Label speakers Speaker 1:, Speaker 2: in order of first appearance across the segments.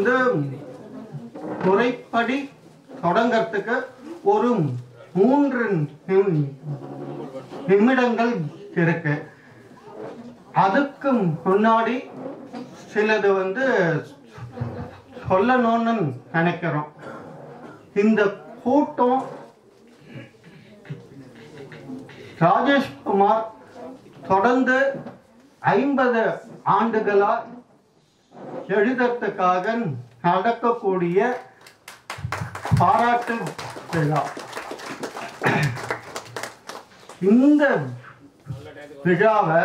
Speaker 1: வந்து முறைப்படி தொடங்கறதுக்கு ஒரு மூன்று நிமி- நிமிடங்கள் இருக்கு அதுக்கு முன்னாடி சிலது வந்து சொல்லணும்னு நினைக்கிறோம் இந்த கூட்டம் ராஜேஷ்குமார் தொடர்ந்து ஐம்பது ஆண்டுகளா எழுதுறதுக்காக நடக்கக்கூடிய பாராட்டு விழா இந்த விழாவை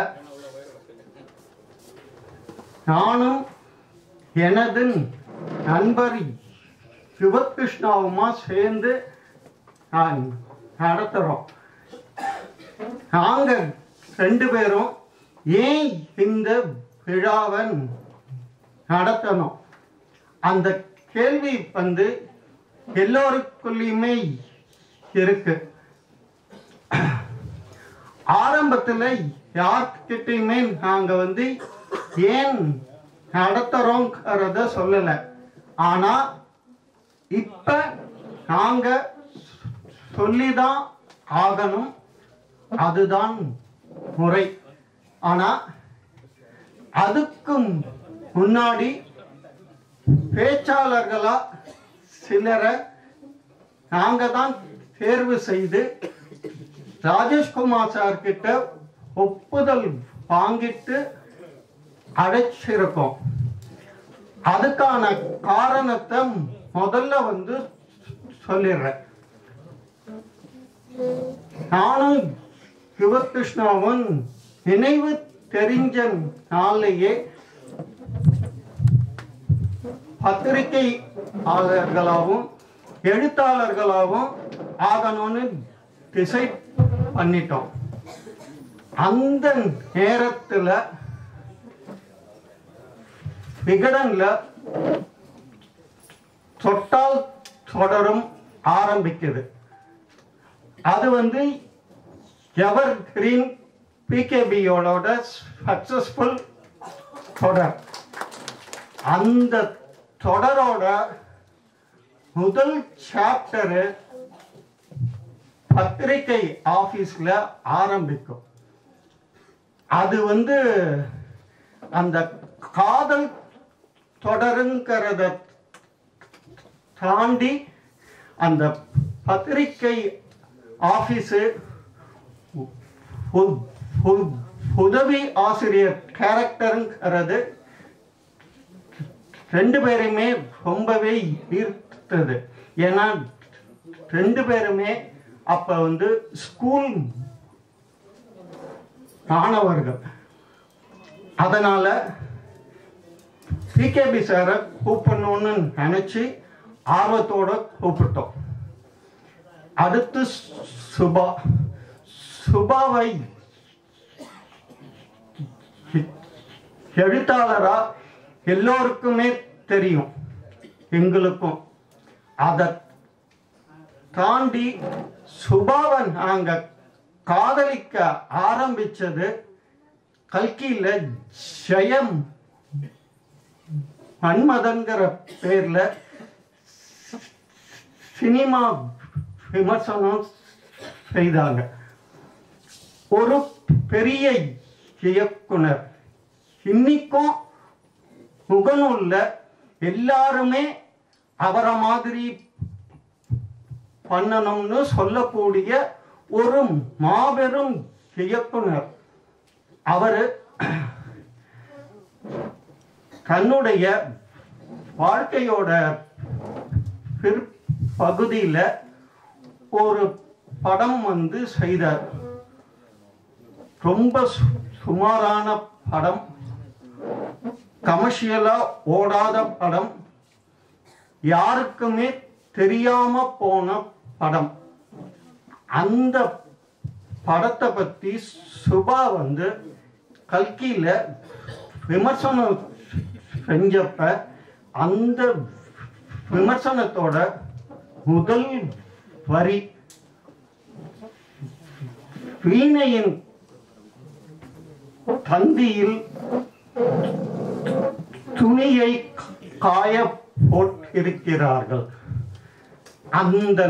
Speaker 1: நானும் எனது நண்பர் சிவகிருஷ்ணாவுமா சேர்ந்து நான் நடத்துகிறோம் நாங்க ரெண்டு பேரும் ஏன் இந்த விழாவை நடத்தணும் அந்த கேள்வி வந்து எல்லோருக்குள்ளேயுமே இருக்கு ஆரம்பத்தில் யார்கிட்டையுமே நாங்க வந்து ஏன் நடத்துறோங்கிறத சொல்லலை ஆனா இப்ப நாங்க சொல்லிதான் ஆகணும் அதுதான் முறை ஆனா அதுக்கும் முன்னாடி பேச்சாளர்களா சிலரை நாங்க தான் தேர்வு செய்து ராஜேஷ்குமார் சார் கிட்ட ஒப்புதல் வாங்கிட்டு அழைச்சிருக்கோம் அதுக்கான காரணத்தை முதல்ல வந்து சொல்லிடுறேன் நானும் சிவகிருஷ்ணாவும் நினைவு தெரிஞ்ச நாளையே பத்திரிகையாளர்களாகவும் எழுத்தாளர்களாகவும் ஆகணும்னு டிசைட் பண்ணிட்டோம் அந்த நேரத்தில் விகடன்ல தொட்டால் தொடரும் ஆரம்பிக்குது அது வந்து எவர் கிரீன் பிகேபியோட சக்சஸ்ஃபுல் தொடர் அந்த தொடரோட முதல் சாப்டரு பத்திரிகை ஆபீஸ்ல ஆரம்பிக்கும் அது வந்து அந்த காதல் தொடருங்கிறத தாண்டி அந்த பத்திரிகை ஆபீஸு உ- உ- உ- உதவி ஆசிரியர் கேரக்டருங்கிறது ரெண்டு பேருமே ரொம்பவே ஈர்த்தது ஏன்னா ரெண்டு பேருமே அப்ப வந்து ஸ்கூல் மாணவர்கள் அதனால பிகேபி சாரை கூப்பிடணும்னு நினைச்சு ஆர்வத்தோட கூப்பிட்டோம் அடுத்து சுபா சுபாவை எழுத்தாளரா எல்லோருக்குமே தெரியும் எங்களுக்கும் அதை தாண்டி சுபாவை நாங்க காதலிக்க ஆரம்பிச்சது கல்கியில ஜெயம் மன்மதங்கிற பேர்ல சினிமா விமர்சனம் செய்தாங்க ஒரு பெரிய இயக்குனர் இன்னைக்கும் முகநூல்ல எல்லாருமே அவரை மாதிரி பண்ணணும்னு சொல்லக்கூடிய ஒரு மாபெரும் இயக்குனர் அவரு தன்னுடைய வாழ்க்கையோட பிற்பகுதியில ஒரு படம் வந்து செய்தார் ரொம்ப சு- சுமாரான படம் கமர்ஷியலா ஓடாத படம் யாருக்குமே தெரியாம போன படம் அந்த படத்தை பத்தி சுபா வந்து கல்கியில விமர்சனம் செஞ்சப்ப அந்த விமர்சனத்தோட முதல் வரி வீணையின் தந்தியில் துணியை காய போட்டிருக்கிறார்கள் அந்த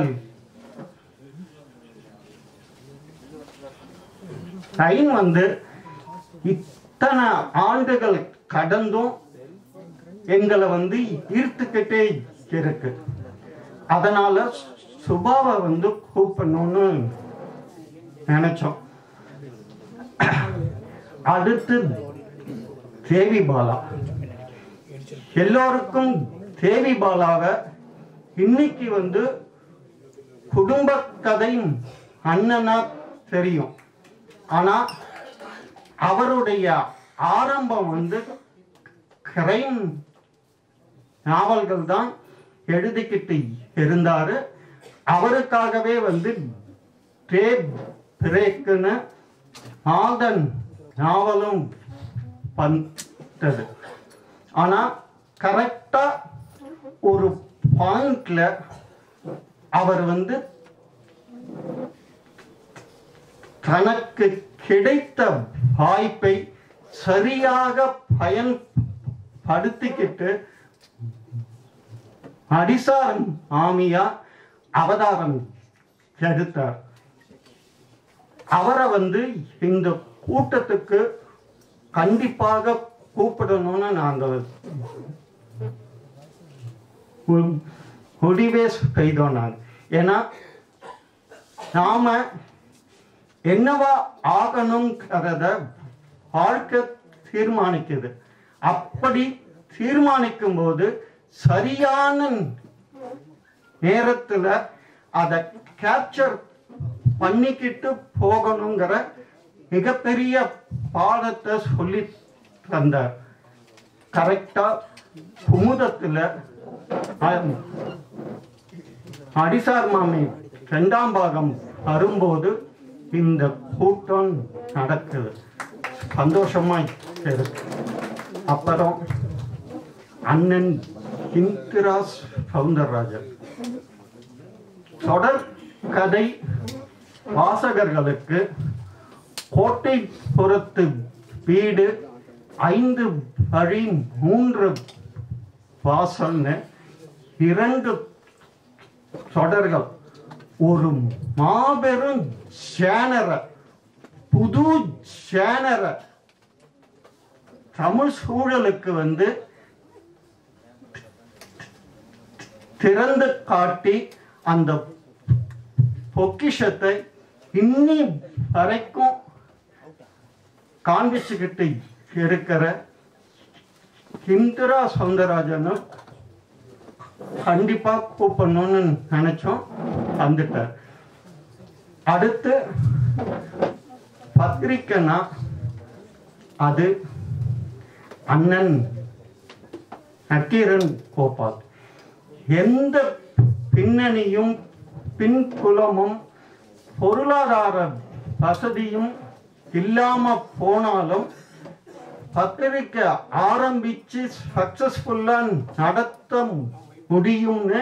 Speaker 1: டைம் வந்து இத்தனை ஆண்டுகள் கடந்தும் எங்களை வந்து ஈர்த்துக்கிட்டே இருக்கு அதனால சுபாவை வந்து கூப்பிடணும்னு நினைச்சோம் அடுத்து தேவி பாலா எல்லோருக்கும் தேவி பாலாவை இன்னைக்கு வந்து குடும்ப கதை அண்ணனா தெரியும் ஆனா அவருடைய ஆரம்பம் வந்து கிரைம் நாவல்கள் தான் எழுதிக்கிட்டு இருந்தாரு அவருக்காகவே வந்து டேப் பிரேக்குன்னு மாதன் நாவலும் வந்தது ஆனா கரெக்டா ஒரு பாயிண்ட்ல அவர் வந்து தனக்கு கிடைத்த வாய்ப்பை சரியாக பயன்படுத்திக்கிட்டு அடிசார் ஆமியா அவதாரம் எடுத்தார் அவரை வந்து இந்த கூட்டத்துக்கு கண்டிப்பாக கூப்பிடணும்னு நாங்கள் மு- முடிவே செய்தோம் நாங்கள் ஏன்னா நாம என்னவா ஆகணுங்கிறத வாழ்க்கை தீர்மானிக்குது அப்படி தீர்மானிக்கும் போது சரியான நேரத்துல அதை கேப்சர் பண்ணிக்கிட்டு போகணுங்கிற மிகப்பெரிய பாடத்தை சொல்லி தந்தார் கரெக்டா குமுதத்துல அ- அடிசார் மாமி ரெண்டாம் பாகம் வரும்போது இந்த கூட்டம் நடக்குது சந்தோஷமா இருக்கு அப்புறம் அண்ணன் இந்திராஸ் சவுந்தரராஜன் தொடர் கதை வாசகர்களுக்கு கோட்டை புறத்து வீடு ஐந்து வழி மூன்று வாசல்னு இரண்டு தொடர்கள் ஒரு மாபெரும் சேனரை புது சேனரை தமிழ் சூழலுக்கு வந்து திறந்து காட்டி அந்த பொக்கிஷத்தை இன்னி வரைக்கும் காண்பிச்சுக்கிட்டு இருக்கிற இந்திரா சவுந்தரராஜனை கண்டிப்பா கூப்பிடணும்னு நினைச்சோம் வந்துட்டார் அடுத்து பத்திரிக்கைனா அது அண்ணன் நக்கீரன் கோபால் எந்த பின்னணியும் பின்புலமும் பொருளாதார வசதியும் இல்லாம போனாலும் பத்திரிக்கை ஆரம்பிச்சு சக்சஸ்ஃபுல்லா நடத்த முடியும்னு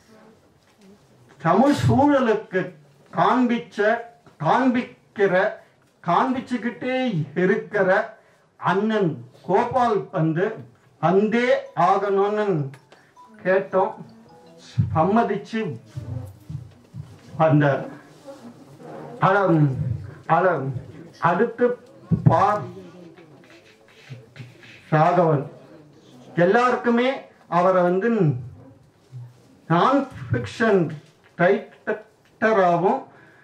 Speaker 1: தமிழ் சூழலுக்கு காண்பிச்ச காண்பிக்கிற காண்பிச்சுக்கிட்டே இருக்கிற அண்ணன் கோபால் வந்து வந்தே ஆகணும்னு கேட்டோம் சம்மதிச்சு வந்தார் அட- அட- அடுத்து பார் ராகவன் எல்லாருக்குமே அவரை வந்து நான் ஃபிக்ஷன் ரைட்டராகவும்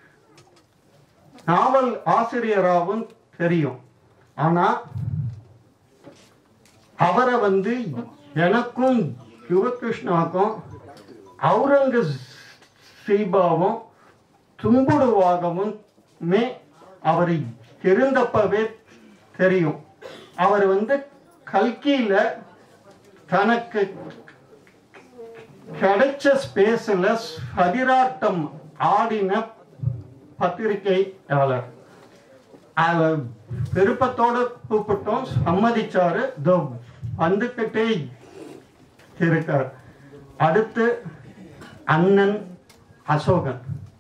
Speaker 1: நாவல் ஆசிரியராகவும் தெரியும் ஆனா அவரை வந்து எனக்கும் யுவகிருஷ்ணாக்கும் அவுரங்கசீபாவும் தும்புடுவாகவும் மே அவரை இருந்தப்பவே தெரியும் அவர் வந்து கல்கியில தனக்கு கிடைச்ச ஸ்பேஸ்ல பதிராட்டம் ஆடின பத்திரிகையாளர் அவர் விருப்பத்தோட கூப்பிட்டோம் சம்மதிச்சாரு இதோ வந்துக்கிட்டே இருக்கார் அடுத்து அண்ணன் அசோகன்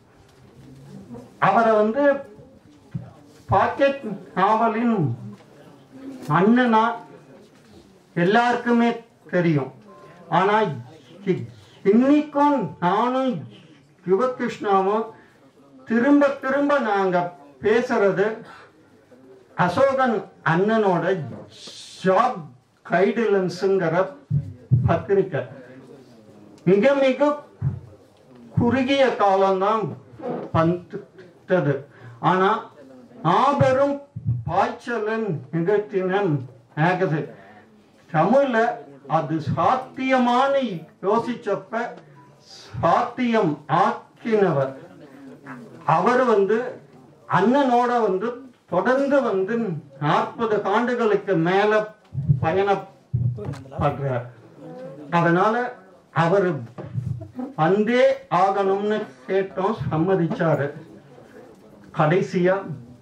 Speaker 1: அவரை வந்து பாக்கெட் நாவலின் அண்ணனா எல்லாருக்குமே தெரியும் ஆனா இ- இன்னைக்கும் நானும் யுவகிருஷ்ணாவும் திரும்ப திரும்ப நாங்க பேசுறது அசோகன் அண்ணனோட ஜாப் கைடலன்ஸுங்கிற பத்திரிக்கை மிக மிக குறுகிய காலம்தான் வந்தது ஆனா மாபெரும் பாய்ச்சலன் நிகழ்த்தினன் ஆகுது தமிழ்ல அது சாத்தியமான யோசிச்சப்ப சாத்தியம் ஆக்கினவர் அவர் வந்து அண்ணனோட வந்து தொடர்ந்து வந்து நாற்பது ஆண்டுகளுக்கு மேல பயணப்படுறார் அதனால அவர் வந்தே ஆகணும்னு கேட்டோம் சம்மதிச்சாரு கடைசியா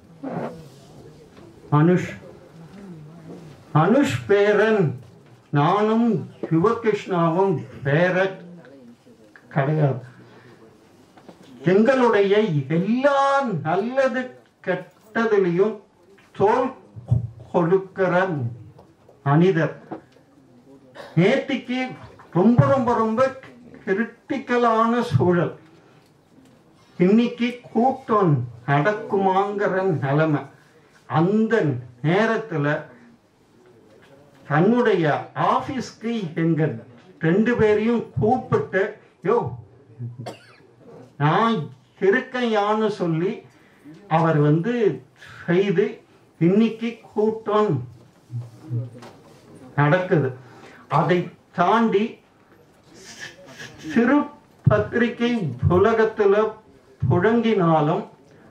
Speaker 1: அனுஷ் அனுஷ் பேரன் நானும் சிவகிருஷ்ணாவும் பேர கிடையாது எங்களுடைய எல்லா நல்லது கெட்டதிலையும் தோல் கொடுக்கிற மனிதர் நேத்திக்கு ரொம்ப ரொம்ப ரொம்ப கிரிட்டிக்கலான சூழல் இன்னைக்கு கூட்டம் நடக்குமாங்கிற நிலைமை அந்த நேரத்துல தன்னுடைய ஆபீஸ்க்கு எங்க ரெண்டு பேரையும் கூப்பிட்டு யோ நான் இருக்கையான்னு சொல்லி அவர் வந்து செய்து இன்னைக்கு கூட்டம் நடக்குது அதை தாண்டி சிறு பத்திரிகை உலகத்துல புழங்கினாலும்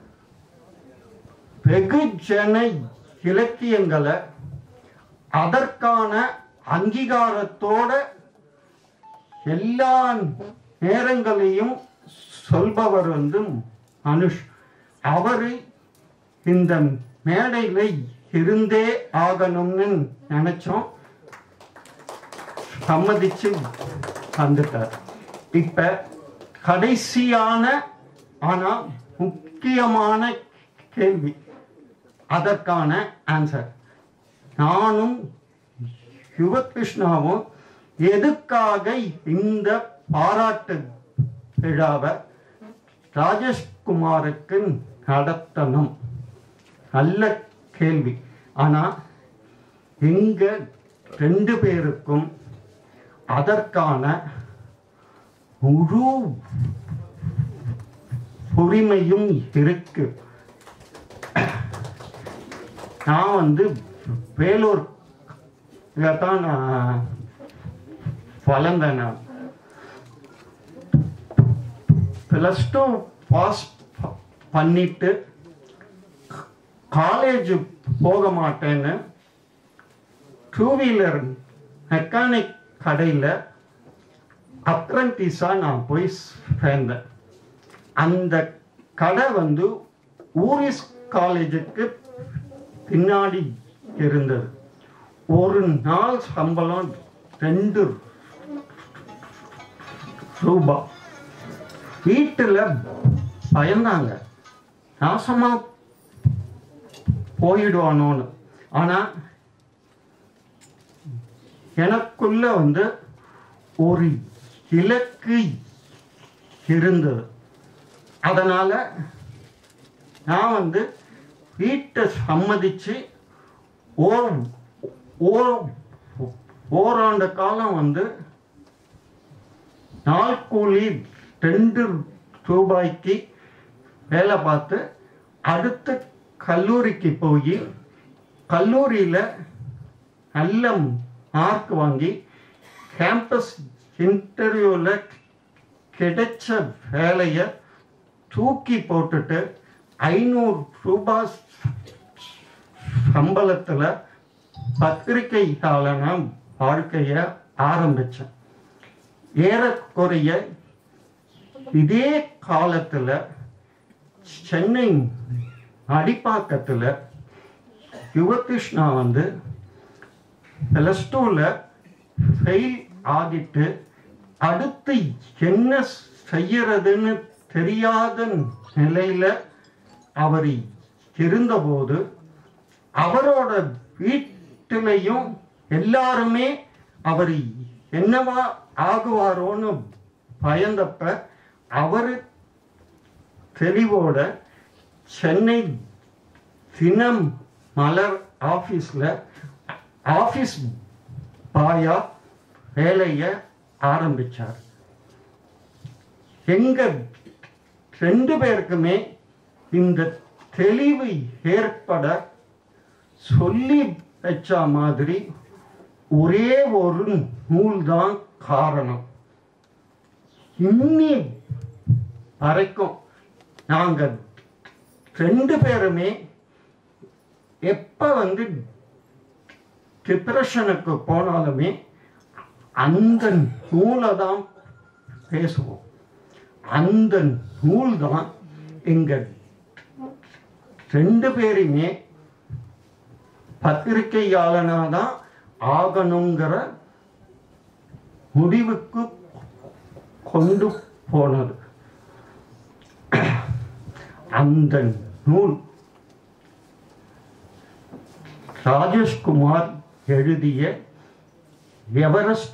Speaker 1: வெகுஜன இலக்கியங்களை அதற்கான அங்கீகாரத்தோட எல்லா நேரங்களையும் சொல்பவர் வந்து அனுஷ் அவரு இந்த மேடையில இருந்தே ஆகணும்னு நினைச்சோம் சம்மதிச்சு வந்துட்டார் இப்ப கடைசியான ஆனா முக்கியமான கேள்வி அதற்கான ஆன்சர் நானும் யுவகிருஷ்ணாவும் எதுக்காக இந்த பாராட்டு விழாவை ராஜேஷ்குமாருக்கு நடத்தணும் நல்ல கேள்வி ஆனா எங்க ரெண்டு பேருக்கும் அதற்கான முழு உரிமையும் இருக்கு நான் வந்து வேலூர் தான் நான் வளர்ந்தேன் நான் ப்ளஸ் டூ பாஸ் பண்ணிட்டு காலேஜ் போக மாட்டேன்னு டூ வீலர் மெக்கானிக் கடையில் அப்ரண்டிஸாக நான் போய் சேர்ந்தேன் அந்த கடை வந்து ஊரிஸ் காலேஜுக்கு பின்னாடி இருந்தது ஒரு நாள் சம்பளம் ரெண்டு ரூபா வீட்டில் பயந்தாங்க நாசமா போயிடுவானோன்னு ஆனால் எனக்குள்ள வந்து ஒரு இலக்கு இருந்தது அதனால நான் வந்து வீட்டை சம்மதிச்சு ஓர் ஓர் ஓராண்டு காலம் வந்து நாள் கூலி ரெண்டு ரூபாய்க்கு வேலை பார்த்து அடுத்து கல்லூரிக்கு போய் கல்லூரியில் நல்ல மார்க் வாங்கி கேம்பஸ் இன்டர்வியூவில் கிடைச்ச வேலையை தூக்கி போட்டுட்டு ஐநூறு ரூபாய் சம்பளத்தில் பத்திரிகையாளன வாழ்க்கையை ஆரம்பித்தேன் ஏறக்குறைய இதே காலத்தில் சென்னை அடிப்பாக்கத்தில் யுவகிருஷ்ணா வந்து ப்ளஸ் டூவில் ஃபெயில் ஆகிட்டு அடுத்து என்ன செய்யறதுன்னு தெரியாத நிலையில அவர் இருந்தபோது அவரோட வீட்டிலையும் எல்லாருமே அவர் என்னவா ஆகுவாரோன்னு பயந்தப்ப அவர் தெளிவோட சென்னை தினம் மலர் ஆஃபீஸில் ஆஃபீஸ் பாயா வேலையை ஆரம்பிச்சார் எங்க ரெண்டு பேருக்குமே இந்த தெளிவு ஏற்பட சொல்லி வச்ச மாதிரி ஒரே ஒரு நூல் தான் காரணம் இன்னி வரைக்கும் நாங்க ரெண்டு பேருமே எப்ப வந்து டிப்ரெஷனுக்கு போனாலுமே அந்த நூலை தான் பேசுவோம் அந்த நூல் தான் எங்க ரெண்டு பேருமே பத்திரிகையாளனா தான் ஆகணுங்கிற முடிவுக்கு கொண்டு போனது அந்த நூல் ராஜேஷ்குமார் எழுதிய எவரெஸ்ட்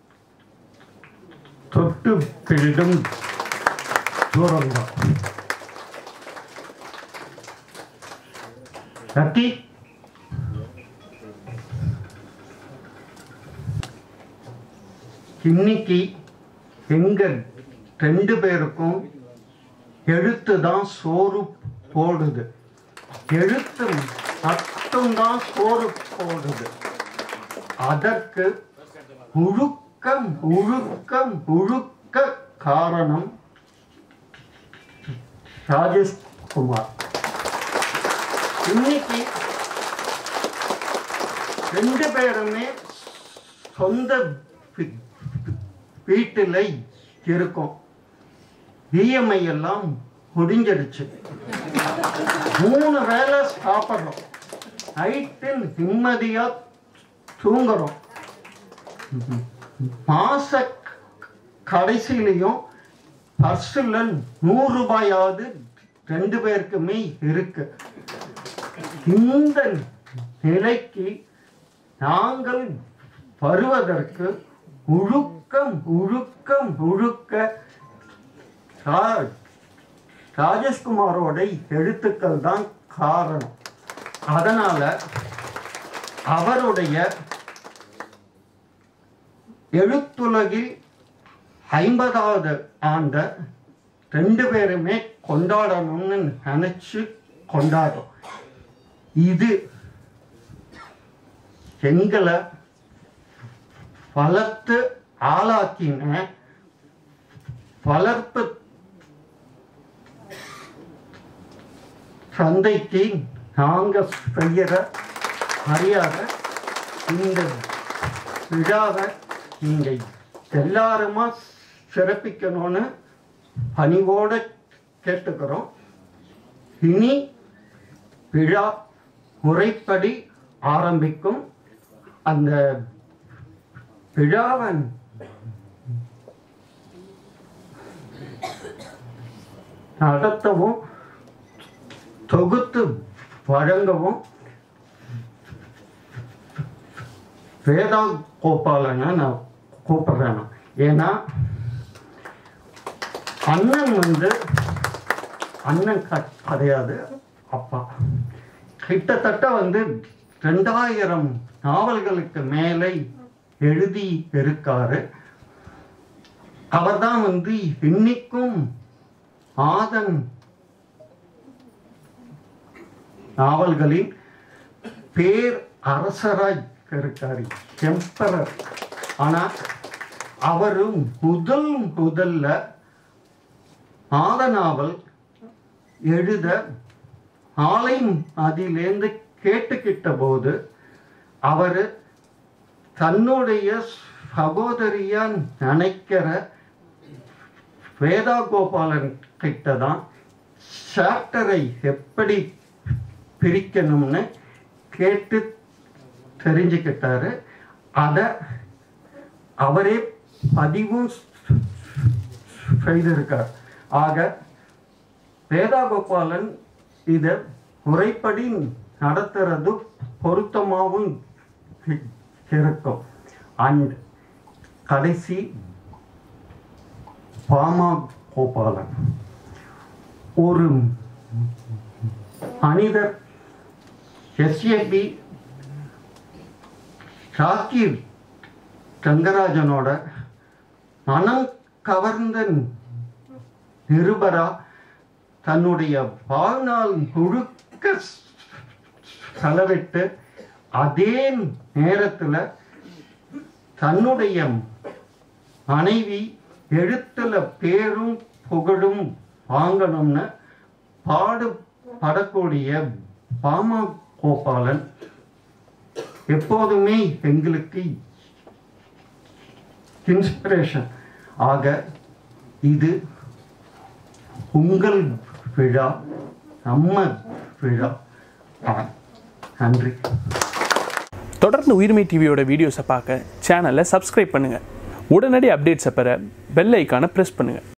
Speaker 1: தொட்டு பிடிடும் தூரம்தான் ரத்தி இன்னைக்கு எங்க ரெண்டு பேருக்கும் எழுத்து தான் சோறு போடுது எழுத்து மட்டும்தான் சோறு போடுது அதற்கு முழுக்க முழுக்க முழுக்க காரணம் ராஜேஷ் குமார் இன்னைக்கு ரெண்டு பேருமே சொந்த வீ- வீட்டில் இருக்கோம் இஎம்ஐ எல்லாம் முடிஞ்சிடுச்சு மூணு வேளை சாப்பிட்றோம் நைட்டு நிம்மதியா தூங்குறோம் மாச கடைசியிலையும் பர்ஸில் நூறு ரூபாயாவது ரெண்டு பேருக்குமே இருக்கு இந்த நிலைக்கு நாங்கள் வருவதற்கு முழுக்க முழுக்க முழுக்க ரா- ராஜேஷ்குமாரோட எழுத்துக்கள் தான் காரணம் அதனால அவருடைய எழுத்துலகில் ஐம்பதாவது ஆண்ட ரெண்டு பேருமே கொண்டாடணும்னு நினைச்சு கொண்டாடுறோம் இது எங்களை வளர்த்து ஆளாக்கின வளர்ப்பு சந்தைக்கு நாங்க செய்யற மரியாதை இந்த விழாவை நீங்க எல்லாருமா சிறப்பிக்கணும்னு பணிவோட கேட்டுக்கிறோம் இனி விழா முறைப்படி ஆரம்பிக்கும் அந்த விழாவன் நடத்தவும் தொகுத்து வழங்கவும் வேதா கோபாலனை நான் கூப்பிடுறேன் நான். ஏன்னா அண்ணன் வந்து அண்ணன் க- கிடையாது அப்பா கிட்டத்தட்ட வந்து ரெண்டாயிரம் நாவல்களுக்கு மேலே எழுதி இருக்காரு அவர்தான் வந்து இன்னைக்கும் ஆதன் நாவல்களின் பேர் அரசராய் இருக்காரு எம்பரர் ஆனா அவரு முதல் முதல்ல ஆத நாவல் எழுத ஆலை அதிலேருந்து கேட்டுக்கிட்ட போது அவரு தன்னுடைய சகோதரியா நினைக்கிற வேதா கோபாலன் கிட்ட தான் சாப்டரை எப்படி பிரிக்கணும்னு கேட்டு தெரிஞ்சுக்கிட்டாரு அதை அவரே பதிவும் செய்திருக்கார் ஆக வேதா கோபாலன் இதை முறைப்படி நடத்துறது பொருத்தமாகவும் இ- இருக்கும் அண்ட் கடைசி பாமா கோபாலன் ஒரு மனிதர் எஸ்ஏபி ஷாக்கிர் ரங்கராஜனோட மனம் கவர்ந்த நிருபரா தன்னுடைய வாழ்நாள் முழுக்க செலவிட்டு அதே நேரத்தில் தன்னுடைய மனைவி எழுத்துல பேரும் புகழும் வாங்கணும்னு பாடுபடக்கூடிய பாமா கோபாலன் எப்போதுமே எங்களுக்கு இன்ஸ்பிரேஷன் ஆக இது உங்கள் விழா நம்ம விழா ஆ, நன்றி
Speaker 2: தொடர்ந்து உயிர்மை டிவியோட வீடியோஸை பார்க்க சேனலை சப்ஸ்கிரைப் பண்ணுங்கள் உடனடி அப்டேட்ஸை பெற பெல் ஐக்கானை ப்ரெஸ் பண்ணுங்கள்